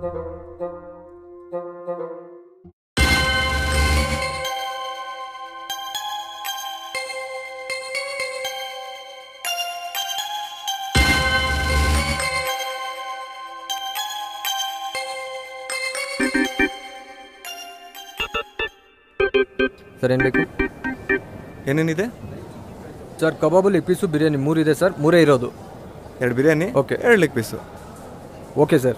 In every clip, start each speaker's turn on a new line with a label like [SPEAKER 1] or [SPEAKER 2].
[SPEAKER 1] Sir ಏನು ಬೇಕು
[SPEAKER 2] ಏನೇನಿದೆ
[SPEAKER 1] sir kebab leg piece biryani ಮೂರಿದೆ ಸರ್ ಮೂರೇ ಇರೋದು
[SPEAKER 2] ಎರಡು ಬಿರಿಯಾನಿ
[SPEAKER 1] Okay.
[SPEAKER 2] ಎರಡು leg piece
[SPEAKER 1] okay sir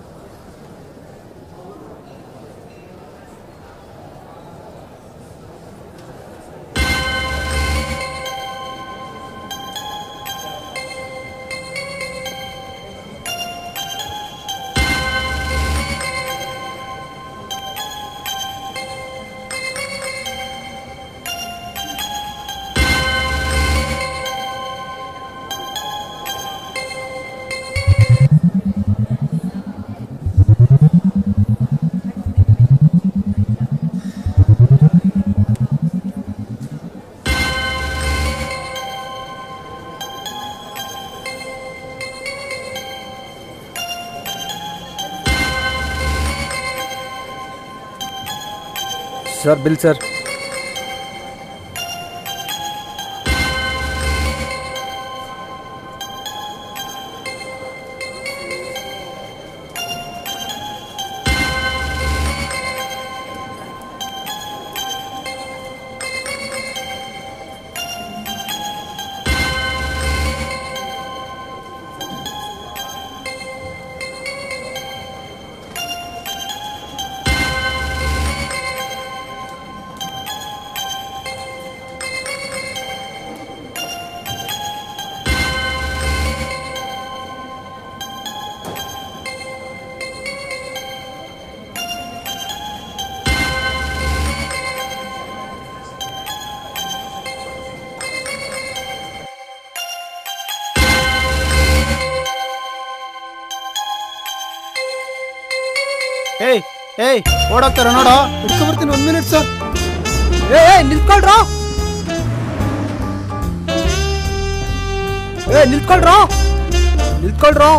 [SPEAKER 1] sir bill sir
[SPEAKER 3] ಏಯ್ ಏಯ್ ಓಡೋಗ್ತಾರ ನೋಡೋ ಬರ್ತೀನಿ ಒಂದ್ ಮಿನಿಟ್ ಸರ್
[SPEAKER 1] ಏ ಏ, ನಿಂತ್ಕೊಳ್ರೋ ಏ ನಿಂತ್ಕೊಳ್ರೋ ನಿಂತ್ಕೊಳ್ರೋ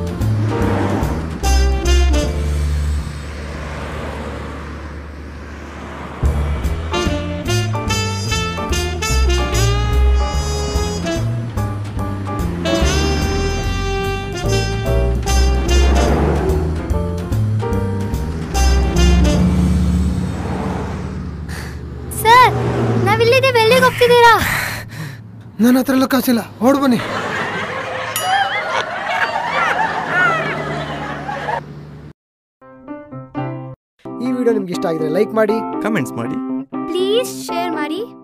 [SPEAKER 4] ಸರ್ ನಾವಿಲ್ಲಿದ್ದೇವೆ ಎಲ್ಲಿಗೆ ಹೋಗ್ತಿದ್ದೀರಾ
[SPEAKER 3] ನನ್ನ ಹತ್ರ ಎಲ್ಲ ಕಾಸಿಲ್ಲ ಹೊಡ್ ಬನ್ನಿ ಈ ವಿಡಿಯೋ ನಿಮ್ಗೆ ಇಷ್ಟ ಆಗಿದ್ರೆ ಲೈಕ್ ಮಾಡಿ
[SPEAKER 2] ಕಮೆಂಟ್ಸ್ ಮಾಡಿ
[SPEAKER 4] ಪ್ಲೀಸ್ ಶೇರ್ ಮಾಡಿ